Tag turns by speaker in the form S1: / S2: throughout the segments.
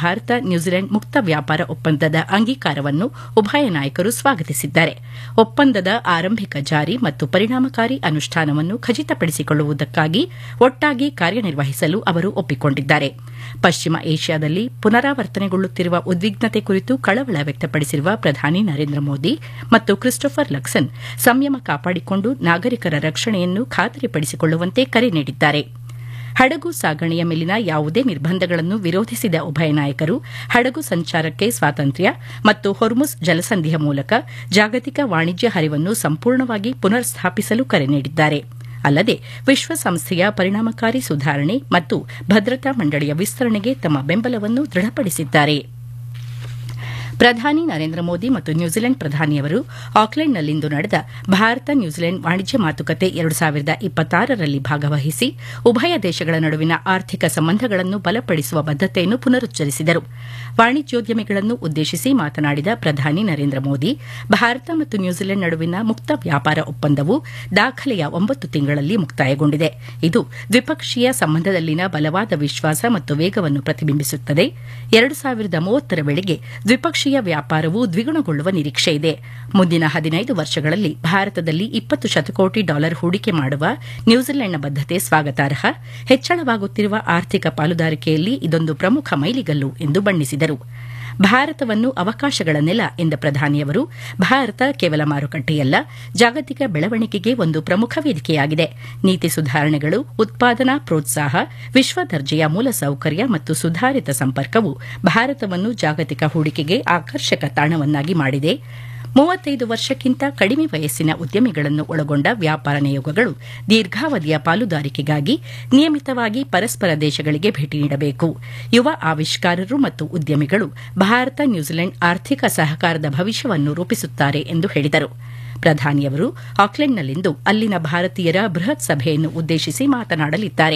S1: Bharat New Zealand ಮುಕ್ತ ವ್ಯಾಪಾರ ಒಪ್ಪಂದದ ಅಂಗೀಕಾರವನ್ನು ಉಭಯ ನಾಯಕರು ಸ್ವಾಗತಿಸಿದ್ದಾರೆ ಒಪ್ಪಂದದ ಆರಂಭಿಕ ಜಾರಿ ಮತ್ತು ಪರಿಣಾಮಕಾರಿ ಅನುಷ್ಠಾನವನ್ನು ಖಚಿತಪಡಿಸಿಕೊಳ್ಳುವುದಕ್ಕಾಗಿ ಒಟ್ಟಾಗಿ ಕಾರ್ಯನಿರ್ವಹಿಸಲು ಅವರು ಒಪ್ಪಿಕೊಂಡಿದ್ದಾರೆ ಪಶ್ಚಿಮ ಏಷ್ಯಾದಲ್ಲಿ ಪುನರಾವರ್ತನೆಗೊಳ್ಳುತ್ತಿರುವ ಉದ್ವಿಗ್ನತೆ ಕುರಿತು ಕಳವಳ ವ್ಯಕ್ತಪಡಿಸಿರುವ ಪ್ರಧಾನಿ ನರೇಂದ್ರ ಮೋದಿ ಮತ್ತು ಕ್ರಿಸ್ಟೋಫರ್ ಲಕ್ಸನ್ ಸಂಯಮ ಕಾಪಾಡಿಕೊಂಡು ನಾಗರಿಕರ ರಕ್ಷಣೆಯನ್ನು ಖಾತರಿಪಡಿಸಿಕೊಳ್ಳುವಂತೆ ಕರೆ ನೀಡಿದ್ದಾರೆ ಹಡಗು ಸಾಗಣೆಯ ಮೇಲಿನ ಯಾವುದೇ ನಿರ್ಬಂಧಗಳನ್ನು ವಿರೋಧಿಸಿದ ಉಭಯ ನಾಯಕರು ಹಡಗು ಸಂಚಾರಕ್ಕೆ ಸ್ವಾತಂತ್ರ್ಯ ಮತ್ತು ಹೊರ್ಮುಸ್ ಜಲಸಂಧಿಯ ಮೂಲಕ ಜಾಗತಿಕ ವಾಣಿಜ್ಯ ಹರಿವನ್ನು ಸಂಪೂರ್ಣವಾಗಿ ಪುನರ್ ಸ್ಥಾಪಿಸಲು ಕರೆ ನೀಡಿದ್ದಾರೆ ಅಲ್ಲದೆ ವಿಶ್ವಸಂಸ್ಥೆಯ ಪರಿಣಾಮಕಾರಿ ಸುಧಾರಣೆ ಮತ್ತು ಭದ್ರತಾ ಮಂಡಳಿಯ ವಿಸ್ತರಣೆಗೆ ತಮ್ಮ ಬೆಂಬಲವನ್ನು ದೃಢಪಡಿಸಿದ್ದಾರೆ ಪ್ರಧಾನಿ ನರೇಂದ್ರ ಮೋದಿ ಮತ್ತು ನ್ಯೂಜಿಲೆಂಡ್ ಪ್ರಧಾನಿಯವರು ಆಕ್ಲೆಂಡ್ನಲ್ಲಿಂದು ನಡೆದ ಭಾರತ ನ್ಯೂಜಿಲೆಂಡ್ ವಾಣಿಜ್ಯ ಮಾತುಕತೆ ಎರಡು ಸಾವಿರದ ಇಪ್ಪತ್ತಾರರಲ್ಲಿ ಭಾಗವಹಿಸಿ ಉಭಯ ದೇಶಗಳ ನಡುವಿನ ಆರ್ಥಿಕ ಸಂಬಂಧಗಳನ್ನು ಬಲಪಡಿಸುವ ಬದ್ದತೆಯನ್ನು ಪುನರುಚ್ಚರಿಸಿದರು ವಾಣಿಜ್ಯೋದ್ಯಮಿಗಳನ್ನು ಉದ್ದೇಶಿಸಿ ಮಾತನಾಡಿದ ಪ್ರಧಾನಿ ನರೇಂದ್ರ ಮೋದಿ ಭಾರತ ಮತ್ತು ನ್ಯೂಜಿಲೆಂಡ್ ನಡುವಿನ ಮುಕ್ತ ವ್ಯಾಪಾರ ಒಪ್ಪಂದವು ದಾಖಲೆಯ ಒಂಬತ್ತು ತಿಂಗಳಲ್ಲಿ ಮುಕ್ತಾಯಗೊಂಡಿದೆ ಇದು ದ್ವಿಪಕ್ಷೀಯ ಸಂಬಂಧದಲ್ಲಿನ ಬಲವಾದ ವಿಶ್ವಾಸ ಮತ್ತು ವೇಗವನ್ನು ಪ್ರತಿಬಿಂಬಿಸುತ್ತದೆ ಎರಡು ಸಾವಿರದ ಮೂವತ್ತರ ವೇಳೆಗೆ ದ್ವಿಪಕ್ಷೀಯ ವ್ಯಾಪಾರವು ದ್ವಿಗುಣಗೊಳ್ಳುವ ನಿರೀಕ್ಷೆ ಇದೆ ಮುಂದಿನ ಹದಿನೈದು ವರ್ಷಗಳಲ್ಲಿ ಭಾರತದಲ್ಲಿ ಇಪ್ಪತ್ತು ಶತಕೋಟಿ ಡಾಲರ್ ಹೂಡಿಕೆ ಮಾಡುವ ನ್ಯೂಜಿಲೆಂಡ್ನ ಬದ್ದತೆ ಸ್ವಾಗತಾರ್ಹ ಹೆಚ್ಚಳವಾಗುತ್ತಿರುವ ಆರ್ಥಿಕ ಪಾಲುದಾರಿಕೆಯಲ್ಲಿ ಇದೊಂದು ಪ್ರಮುಖ ಮೈಲಿಗಲ್ಲು ಎಂದು ಬಣ್ಣಿಸಿದರು ಭಾರತವನ್ನು ಅವಕಾಶಗಳ ನೆಲ ಎಂದ ಪ್ರಧಾನಿಯವರು ಭಾರತ ಕೇವಲ ಮಾರುಕಟ್ಟೆಯಲ್ಲ ಜಾಗತಿಕ ಬೆಳವಣಿಗೆಗೆ ಒಂದು ಪ್ರಮುಖ ವೇದಿಕೆಯಾಗಿದೆ ನೀತಿ ಸುಧಾರಣೆಗಳು ಉತ್ಪಾದನಾ ಪ್ರೋತ್ಸಾಹ ವಿಶ್ವ ದರ್ಜೆಯ ಮೂಲಸೌಕರ್ಯ ಮತ್ತು ಸುಧಾರಿತ ಸಂಪರ್ಕವು ಭಾರತವನ್ನು ಜಾಗತಿಕ ಹೂಡಿಕೆಗೆ ಆಕರ್ಷಕ ತಾಣವನ್ನಾಗಿ ಮಾಡಿದೆ ಮೂವತ್ತೈದು ವರ್ಷಕ್ಕಿಂತ ಕಡಿಮೆ ವಯಸ್ಸಿನ ಉದ್ಯಮಿಗಳನ್ನು ಒಳಗೊಂಡ ವ್ಯಾಪಾರ ನಿಯೋಗಗಳು ದೀರ್ಘಾವಧಿಯ ಪಾಲುದಾರಿಕೆಗಾಗಿ ನಿಯಮಿತವಾಗಿ ಪರಸ್ಪರ ದೇಶಗಳಿಗೆ ಭೇಟಿ ನೀಡಬೇಕು ಯುವ ಆವಿಷ್ಕಾರರು ಮತ್ತು ಉದ್ಯಮಿಗಳು ಭಾರತ ನ್ಯೂಜಿಲೆಂಡ್ ಆರ್ಥಿಕ ಸಹಕಾರದ ಭವಿಷ್ಯವನ್ನು ರೂಪಿಸುತ್ತಾರೆ ಎಂದು ಹೇಳಿದರು ಪ್ರಧಾನಿಯವರು ಆಕ್ಲೆಂಡ್ನಲ್ಲಿಂದು ಅಲ್ಲಿನ ಭಾರತೀಯರ ಬೃಹತ್ ಸಭೆಯನ್ನು ಉದ್ದೇಶಿಸಿ ಮಾತನಾಡಲಿದ್ದಾರೆ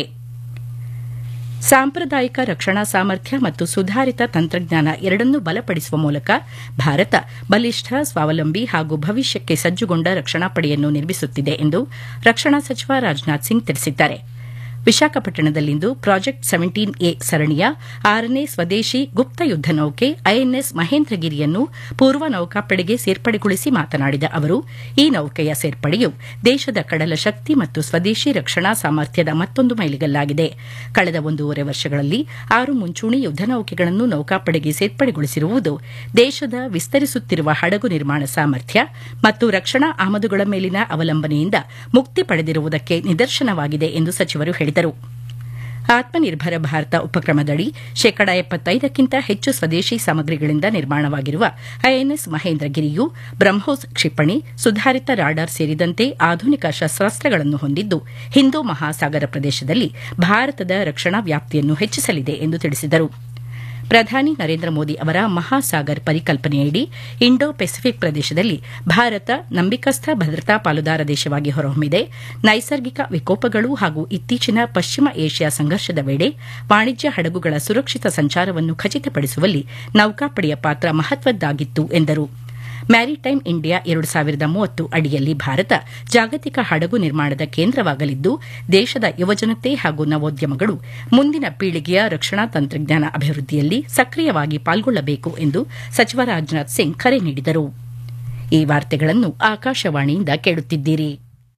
S1: ಸಾಂಪ್ರದಾಯಿಕ ರಕ್ಷಣಾ ಸಾಮರ್ಥ್ಯ ಮತ್ತು ಸುಧಾರಿತ ತಂತ್ರಜ್ಞಾನ ಎರಡನ್ನೂ ಬಲಪಡಿಸುವ ಮೂಲಕ ಭಾರತ ಬಲಿಷ್ಠ ಸ್ವಾವಲಂಬಿ ಹಾಗೂ ಭವಿಷ್ಯಕ್ಕೆ ಸಜ್ಜುಗೊಂಡ ರಕ್ಷಣಾ ಪಡೆಯನ್ನು ನಿರ್ಮಿಸುತ್ತಿದೆ ಎಂದು ರಕ್ಷಣಾ ಸಚಿವ ರಾಜನಾಥ್ ಸಿಂಗ್ ತಿಳಿಸಿದ್ದಾರೆ ವಿಶಾಖಪಟ್ಟಣದಲ್ಲಿಂದು ಪ್ರಾಜೆಕ್ಟ್ ಸೆವೆಂಟೀನ್ ಎ ಸರಣಿಯ ಆರನೇ ಸ್ವದೇಶಿ ಗುಪ್ತ ಯುದ್ದ ನೌಕೆ ಐಎನ್ಎಸ್ ಮಹೇಂದ್ರಗಿರಿಯನ್ನು ಪೂರ್ವ ನೌಕಾಪಡೆಗೆ ಸೇರ್ಪಡೆಗೊಳಿಸಿ ಮಾತನಾಡಿದ ಅವರು ಈ ನೌಕೆಯ ಸೇರ್ಪಡೆಯು ದೇಶದ ಕಡಲ ಶಕ್ತಿ ಮತ್ತು ಸ್ವದೇಶಿ ರಕ್ಷಣಾ ಸಾಮರ್ಥ್ಯದ ಮತ್ತೊಂದು ಮೈಲಿಗಲ್ಲಾಗಿದೆ ಕಳೆದ ಒಂದೂವರೆ ವರ್ಷಗಳಲ್ಲಿ ಆರು ಮುಂಚೂಣಿ ಯುದ್ದ ನೌಕೆಗಳನ್ನು ನೌಕಾಪಡೆಗೆ ಸೇರ್ಪಡೆಗೊಳಿಸಿರುವುದು ದೇಶದ ವಿಸ್ತರಿಸುತ್ತಿರುವ ಹಡಗು ನಿರ್ಮಾಣ ಸಾಮರ್ಥ್ಯ ಮತ್ತು ರಕ್ಷಣಾ ಆಮದುಗಳ ಮೇಲಿನ ಅವಲಂಬನೆಯಿಂದ ಮುಕ್ತಿ ಪಡೆದಿರುವುದಕ್ಕೆ ನಿದರ್ಶನವಾಗಿದೆ ಎಂದು ಸಚಿವರು ಹೇಳಿದರು ಆತ್ಮನಿರ್ಭರ ಭಾರತ ಉಪಕ್ರಮದಡಿ ಶೇಕಡ ಎಪ್ಪತ್ತೈದಕ್ಕಿಂತ ಹೆಚ್ಚು ಸ್ವದೇಶಿ ಸಾಮಗ್ರಿಗಳಿಂದ ನಿರ್ಮಾಣವಾಗಿರುವ ಐಎನ್ಎಸ್ ಮಹೇಂದ್ರಗಿರಿಯು ಬ್ರಹ್ಮೋಸ್ ಕ್ಷಿಪಣಿ ಸುಧಾರಿತ ರಾಡಾರ್ ಸೇರಿದಂತೆ ಆಧುನಿಕ ಶಸ್ತಾಸ್ತ್ರಗಳನ್ನು ಹೊಂದಿದ್ದು ಹಿಂದೂ ಮಹಾಸಾಗರ ಪ್ರದೇಶದಲ್ಲಿ ಭಾರತದ ರಕ್ಷಣಾ ವ್ಯಾಪ್ತಿಯನ್ನು ಹೆಚ್ಚಿಸಲಿದೆ ಎಂದು ತಿಳಿಸಿದರು ಪ್ರಧಾನಿ ನರೇಂದ್ರ ಮೋದಿ ಅವರ ಮಹಾಸಾಗರ್ ಪರಿಕಲ್ಪನೆಯಡಿ ಇಂಡೋ ಪೆಸಿಫಿಕ್ ಪ್ರದೇಶದಲ್ಲಿ ಭಾರತ ನಂಬಿಕಸ್ಥ ಭದ್ರತಾ ಪಾಲುದಾರ ದೇಶವಾಗಿ ಹೊರಹೊಮ್ಮಿದೆ ನೈಸರ್ಗಿಕ ವಿಕೋಪಗಳು ಹಾಗೂ ಇತ್ತೀಚಿನ ಪಶ್ಚಿಮ ಏಷ್ಯಾ ಸಂಘರ್ಷದ ವೇಳೆ ವಾಣಿಜ್ಯ ಹಡಗುಗಳ ಸುರಕ್ಷಿತ ಸಂಚಾರವನ್ನು ಖಚಿತಪಡಿಸುವಲ್ಲಿ ನೌಕಾಪಡೆಯ ಪಾತ್ರ ಮಹತ್ವದ್ದಾಗಿತ್ತು ಎಂದರು ಮ್ಯಾರಿಟೈಮ್ ಇಂಡಿಯಾ ಎರಡು ಸಾವಿರದ ಮೂವತ್ತು ಅಡಿಯಲ್ಲಿ ಭಾರತ ಜಾಗತಿಕ ಹಡಗು ನಿರ್ಮಾಣದ ಕೇಂದ್ರವಾಗಲಿದ್ದು ದೇಶದ ಯುವಜನತೆ ಹಾಗೂ ನವೋದ್ಯಮಗಳು ಮುಂದಿನ ಪೀಳಿಗೆಯ ರಕ್ಷಣಾ ತಂತ್ರಜ್ಞಾನ ಅಭಿವೃದ್ಧಿಯಲ್ಲಿ ಸಕ್ರಿಯವಾಗಿ ಪಾಲ್ಗೊಳ್ಳಬೇಕು ಎಂದು ಸಚಿವ ರಾಜನಾಥ್ ಸಿಂಗ್ ಕರೆ ನೀಡಿದರು ಈ ವಾರ್ತೆಗಳನ್ನು ಆಕಾಶವಾಣಿಯಿಂದ ಕೇಳುತ್ತಿದ್ದೀರಿ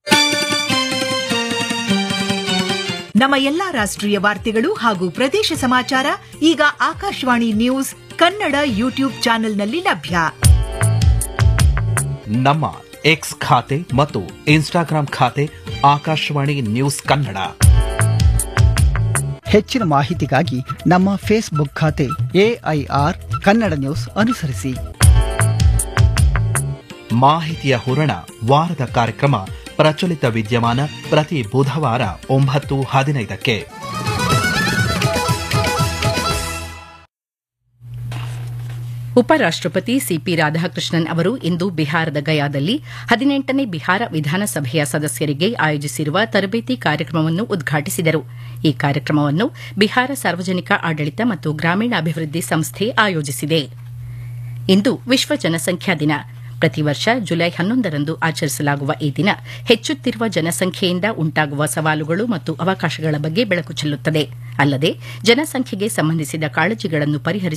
S2: ನಮ್ಮ ಎಲ್ಲಾ ರಾಷ್ಟ್ರೀಯ ವಾರ್ತೆಗಳು ಹಾಗೂ ಪ್ರದೇಶ ಸಮಾಚಾರ ಈಗ ಆಕಾಶವಾಣಿ ನ್ಯೂಸ್ ಕನ್ನಡ ಯೂಟ್ಯೂಬ್ ಚಾನೆಲ್ನಲ್ಲಿ ಲಭ್ಯ
S3: ನಮ್ಮ ಎಕ್ಸ್ ಖಾತೆ ಮತ್ತು ಇನ್ಸ್ಟಾಗ್ರಾಂ ಖಾತೆ ಆಕಾಶವಾಣಿ ನ್ಯೂಸ್ ಕನ್ನಡ
S4: ಹೆಚ್ಚಿನ ಮಾಹಿತಿಗಾಗಿ ನಮ್ಮ ಫೇಸ್ಬುಕ್ ಖಾತೆ ಎಐಆರ್ ಕನ್ನಡ ನ್ಯೂಸ್ ಅನುಸರಿಸಿ
S3: ಮಾಹಿತಿಯ ಹೂರಣ ವಾರದ ಕಾರ್ಯಕ್ರಮ ಪ್ರಚಲಿತ ವಿದ್ಯಮಾನ ಪ್ರತಿ ಬುಧವಾರ ಒಂಬತ್ತು ಹದಿನೈದಕ್ಕೆ
S1: ಉಪರಾಷ್ಟಪತಿ ಸಿಪಿ ರಾಧಾಕೃಷ್ಣನ್ ಅವರು ಇಂದು ಬಿಹಾರದ ಗಯಾದಲ್ಲಿ ಹದಿನೆಂಟನೇ ಬಿಹಾರ ವಿಧಾನಸಭೆಯ ಸದಸ್ಯರಿಗೆ ಆಯೋಜಿಸಿರುವ ತರಬೇತಿ ಕಾರ್ಯಕ್ರಮವನ್ನು ಉದ್ಘಾಟಿಸಿದರು ಈ ಕಾರ್ಯಕ್ರಮವನ್ನು ಬಿಹಾರ ಸಾರ್ವಜನಿಕ ಆಡಳಿತ ಮತ್ತು ಗ್ರಾಮೀಣಾಭಿವೃದ್ಧಿ ಸಂಸ್ಥೆ ಆಯೋಜಿಸಿದೆ ಇಂದು ವಿಶ್ವ ಜನಸಂಖ್ಯಾ ದಿನ ಪ್ರತಿ ವರ್ಷ ಜುಲೈ ಹನ್ನೊಂದರಂದು ಆಚರಿಸಲಾಗುವ ಈ ದಿನ ಹೆಚ್ಚುತ್ತಿರುವ ಜನಸಂಖ್ಯೆಯಿಂದ ಉಂಟಾಗುವ ಸವಾಲುಗಳು ಮತ್ತು ಅವಕಾಶಗಳ ಬಗ್ಗೆ ಬೆಳಕು ಚೆಲ್ಲುತ್ತದೆ ಅಲ್ಲದೆ ಜನಸಂಖ್ಯೆಗೆ ಸಂಬಂಧಿಸಿದ ಕಾಳಜಿಗಳನ್ನು ಪರಿಹರಿಸುವ